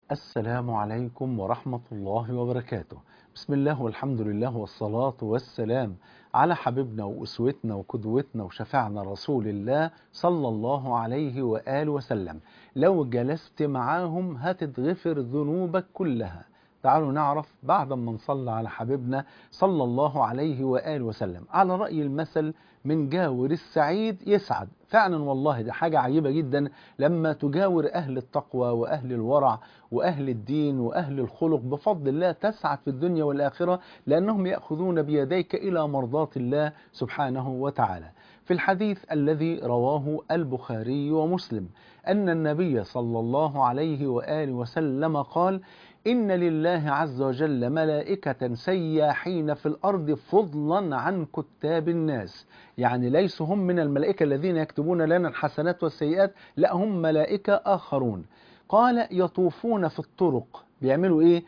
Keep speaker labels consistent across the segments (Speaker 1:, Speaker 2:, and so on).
Speaker 1: السلام عليكم ورحمة الله وبركاته بسم الله والحمد لله والصلاة والسلام على حبيبنا وأسوتنا وقدوتنا وشفعنا رسول الله صلى الله عليه وآله وسلم لو جلست معاهم هتتغفر ذنوبك كلها تعالوا نعرف بعد ما نصلى على حبيبنا صلى الله عليه وآله وسلم على رأي المثل من جاور السعيد يسعد فعلا والله دي حاجة عجيبة جدا لما تجاور أهل التقوى وأهل الورع وأهل الدين وأهل الخلق بفضل الله تسعد في الدنيا والآخرة لأنهم يأخذون بيديك إلى مرضاة الله سبحانه وتعالى في الحديث الذي رواه البخاري ومسلم أن النبي صلى الله عليه وآله وسلم قال إن لله عز وجل ملائكة سياحين في الأرض فضلا عن كتاب الناس يعني ليسوا هم من الملائكة الذين يكتبون لنا الحسنات والسيئات لا هم ملائكة آخرون قال يطوفون في الطرق بيعملوا ايه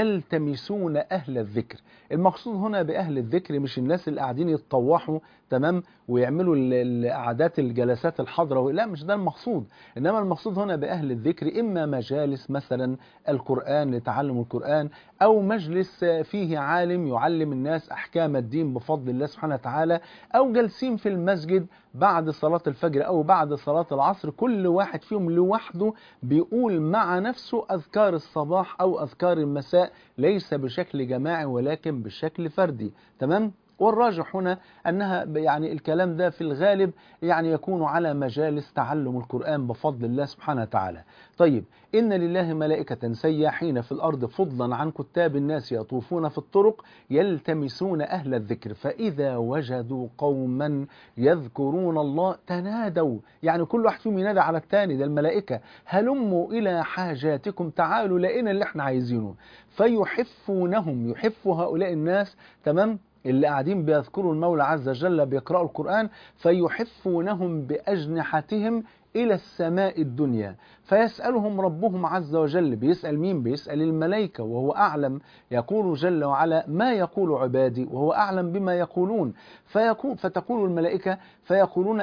Speaker 1: يلتمسون اهل الذكر المقصود هنا باهل الذكر مش الناس اللي قاعدين يتطوحوا تمام ويعملوا القعدات الجلسات الحضره لا مش ده المقصود انما المقصود هنا باهل الذكر اما مجالس مثلا القران لتعلم القران او مجلس فيه عالم يعلم الناس احكام الدين بفضل الله سبحانه وتعالى او جالسين في المسجد بعد صلاه الفجر او بعد صلاه العصر كل واحد فيهم لوحده بيقول مع نفسه اذكار الصباح او اذكار المساء ليس بشكل جماعي ولكن بشكل فردي تمام والراجح هنا أنها يعني الكلام ده في الغالب يعني يكون على مجالس تعلم القرآن بفضل الله سبحانه وتعالى طيب إن لله ملائكة سياحين في الأرض فضلا عن كتاب الناس يطوفون في الطرق يلتمسون أهل الذكر فإذا وجدوا قوما يذكرون الله تنادوا يعني كل واحد فيهم ينادى على الثاني ده الملائكة هلموا إلى حاجاتكم تعالوا لقينا اللي احنا عايزينه فيحفونهم يحف هؤلاء الناس تمام اللي قاعدين بيذكروا المولى عز وجل بيقرأوا القرآن فيحفونهم بأجنحتهم إلى السماء الدنيا فيسألهم ربهم عز وجل بيسأل مين بيسأل الملائكة وهو أعلم يقول جل وعلا ما يقول عبادي وهو أعلم بما يقولون فيقول فتقول الملائكة فيقولون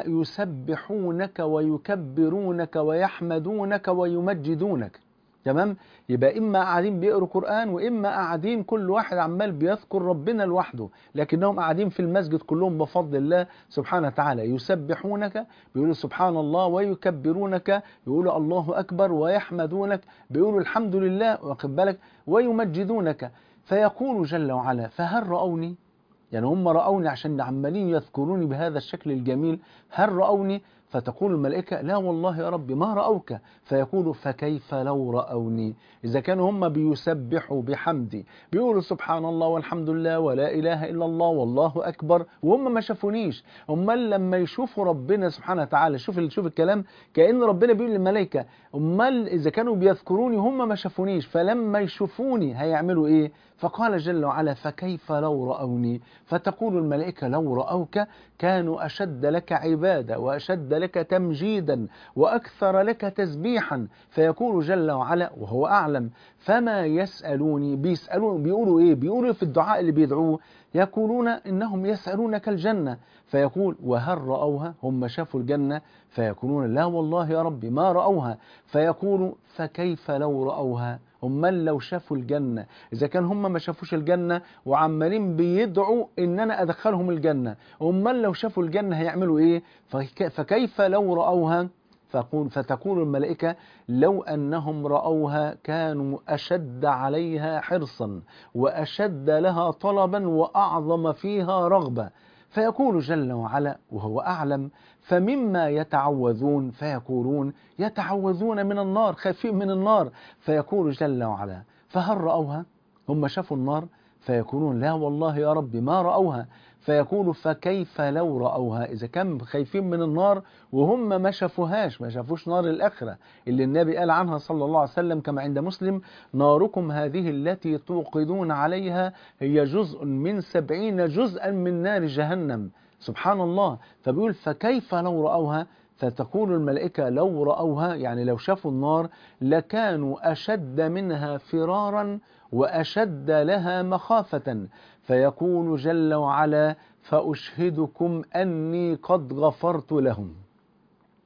Speaker 1: يسبحونك ويكبرونك ويحمدونك ويمجدونك تمام يبقى اما قاعدين بيقروا قران واما قاعدين كل واحد عمال بيذكر ربنا لوحده لكنهم قاعدين في المسجد كلهم بفضل الله سبحانه وتعالى يسبحونك بيقولوا سبحان الله ويكبرونك بيقولوا الله اكبر ويحمدونك بيقولوا الحمد لله واخد بالك ويمجدونك فيقول جل وعلا فهل راوني يعني هم رأوني عشان عمالين يذكروني بهذا الشكل الجميل هل رأوني فتقول الملائكة لا والله يا رب ما رأوك فيقول فكيف لو رأوني إذا كانوا هم بيسبحوا بحمدي بيقولوا سبحان الله والحمد لله ولا إله إلا الله والله أكبر وهم ما شافونيش هم لما يشوفوا ربنا سبحانه وتعالى شوف شوف الكلام كأن ربنا بيقول للملائكة أمال إذا كانوا بيذكروني هم ما شافونيش فلما يشوفوني هيعملوا إيه فقال جل وعلا فكيف لو رأوني فتقول الملائكة لو رأوك كانوا أشد لك عبادة وأشد لك تمجيدا وأكثر لك تسبيحا فيقول جل وعلا وهو أعلم فما يسألوني بيسألون بيقولوا إيه بيقولوا في الدعاء اللي بيدعوه يقولون إنهم يسألونك الجنة فيقول وهل رأوها هم شافوا الجنة فيقولون لا والله يا ربي ما رأوها فيقول فكيف لو رأوها امال لو شافوا الجنة اذا كان هم ما شافوش الجنة وعمالين بيدعوا ان انا ادخلهم الجنة امال لو شافوا الجنة هيعملوا ايه فكيف لو رأوها فقول فتقول الملائكة لو أنهم رأوها كانوا أشد عليها حرصا وأشد لها طلبا وأعظم فيها رغبة فيقول جل وعلا وهو أعلم فمما يتعوذون فيقولون يتعوذون من النار خايفين من النار فيقول جل وعلا فهل رأوها هم شافوا النار فيقولون لا والله يا رب ما رأوها فيقول فكيف لو رأوها إذا كان خايفين من النار وهم ما شافوهاش ما شافوش نار الآخرة اللي النبي قال عنها صلى الله عليه وسلم كما عند مسلم ناركم هذه التي توقدون عليها هي جزء من سبعين جزءا من نار جهنم سبحان الله فبيقول فكيف لو رأوها فتقول الملائكة لو رأوها يعني لو شافوا النار لكانوا أشد منها فرارا وأشد لها مخافة فيقول جل وعلا فأشهدكم أني قد غفرت لهم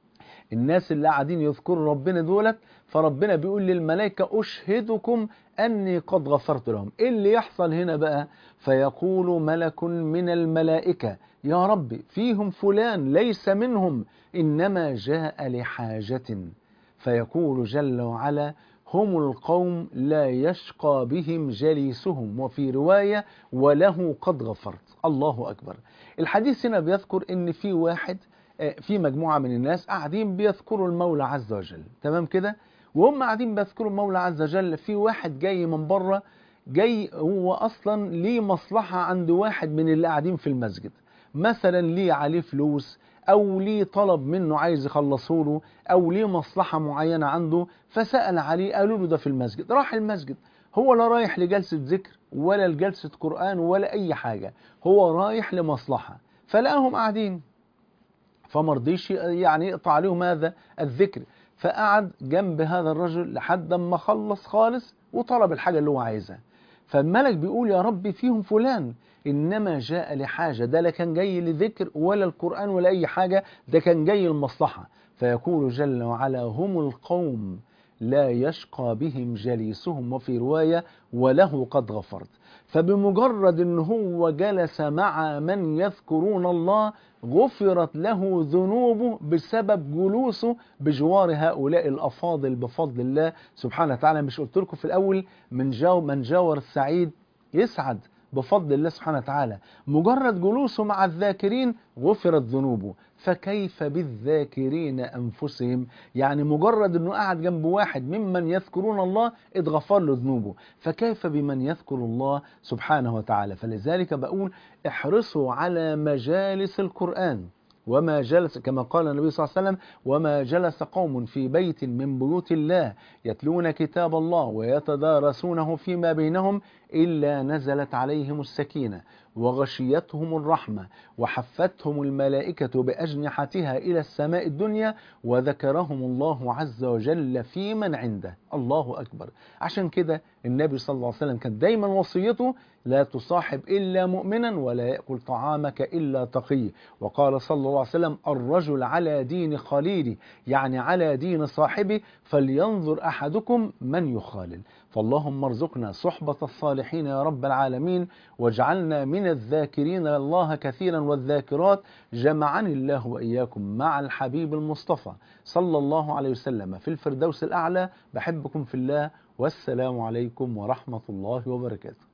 Speaker 1: الناس اللي قاعدين يذكروا ربنا دولت فربنا بيقول للملائكة أشهدكم أني قد غفرت لهم إيه اللي يحصل هنا بقى فيقول ملك من الملائكة يا رب فيهم فلان ليس منهم إنما جاء لحاجة فيقول جل وعلا هم القوم لا يشقى بهم جليسهم وفي رواية وله قد غفرت الله أكبر الحديث هنا بيذكر ان في واحد في مجموعة من الناس قاعدين بيذكروا المولى عز وجل تمام كده وهم قاعدين بيذكروا المولى عز وجل في واحد جاي من بره جاي هو اصلا ليه مصلحة عند واحد من اللي قاعدين في المسجد مثلا ليه عليه فلوس او ليه طلب منه عايز يخلصه له او ليه مصلحة معينة عنده فسأل عليه قالوا له ده في المسجد راح المسجد هو لا رايح لجلسة ذكر ولا لجلسة قرآن ولا أي حاجة هو رايح لمصلحة فلقاهم قاعدين فمرضيش يعني يقطع عليهم هذا الذكر فقعد جنب هذا الرجل لحد ما خلص خالص وطلب الحاجة اللي هو عايزها فالملك بيقول يا رب فيهم فلان إنما جاء لحاجة ده لا كان جاي لذكر ولا القرآن ولا أي حاجة ده كان جاي المصلحة فيقول جل وعلا هم القوم لا يشقى بهم جليسهم وفي رواية وله قد غفرت فبمجرد ان هو جلس مع من يذكرون الله غفرت له ذنوبه بسبب جلوسه بجوار هؤلاء الافاضل بفضل الله سبحانه وتعالى مش قلت لكم في الاول من جو من جاور السعيد يسعد بفضل الله سبحانه وتعالى مجرد جلوسه مع الذاكرين غفرت ذنوبه فكيف بالذاكرين أنفسهم يعني مجرد أنه قاعد جنب واحد ممن يذكرون الله اتغفر له ذنوبه فكيف بمن يذكر الله سبحانه وتعالى فلذلك بقول احرصوا على مجالس القرآن وما جلس كما قال النبي صلى الله عليه وسلم وما جلس قوم في بيت من بيوت الله يتلون كتاب الله ويتدارسونه فيما بينهم إلا نزلت عليهم السكينة وغشيتهم الرحمة وحفتهم الملائكة بأجنحتها إلى السماء الدنيا وذكرهم الله عز وجل في من عنده الله أكبر عشان كده النبي صلى الله عليه وسلم كان دايما وصيته لا تصاحب إلا مؤمنا ولا يأكل طعامك إلا تقي وقال صلى الله عليه وسلم الرجل على دين خليلي يعني على دين صاحبه فلينظر أحدكم من يخالل فاللهم ارزقنا صحبة الصالحين يا رب العالمين واجعلنا من الذاكرين الله كثيرا والذاكرات جمعني الله وإياكم مع الحبيب المصطفى صلى الله عليه وسلم في الفردوس الأعلى بحبكم في الله والسلام عليكم ورحمة الله وبركاته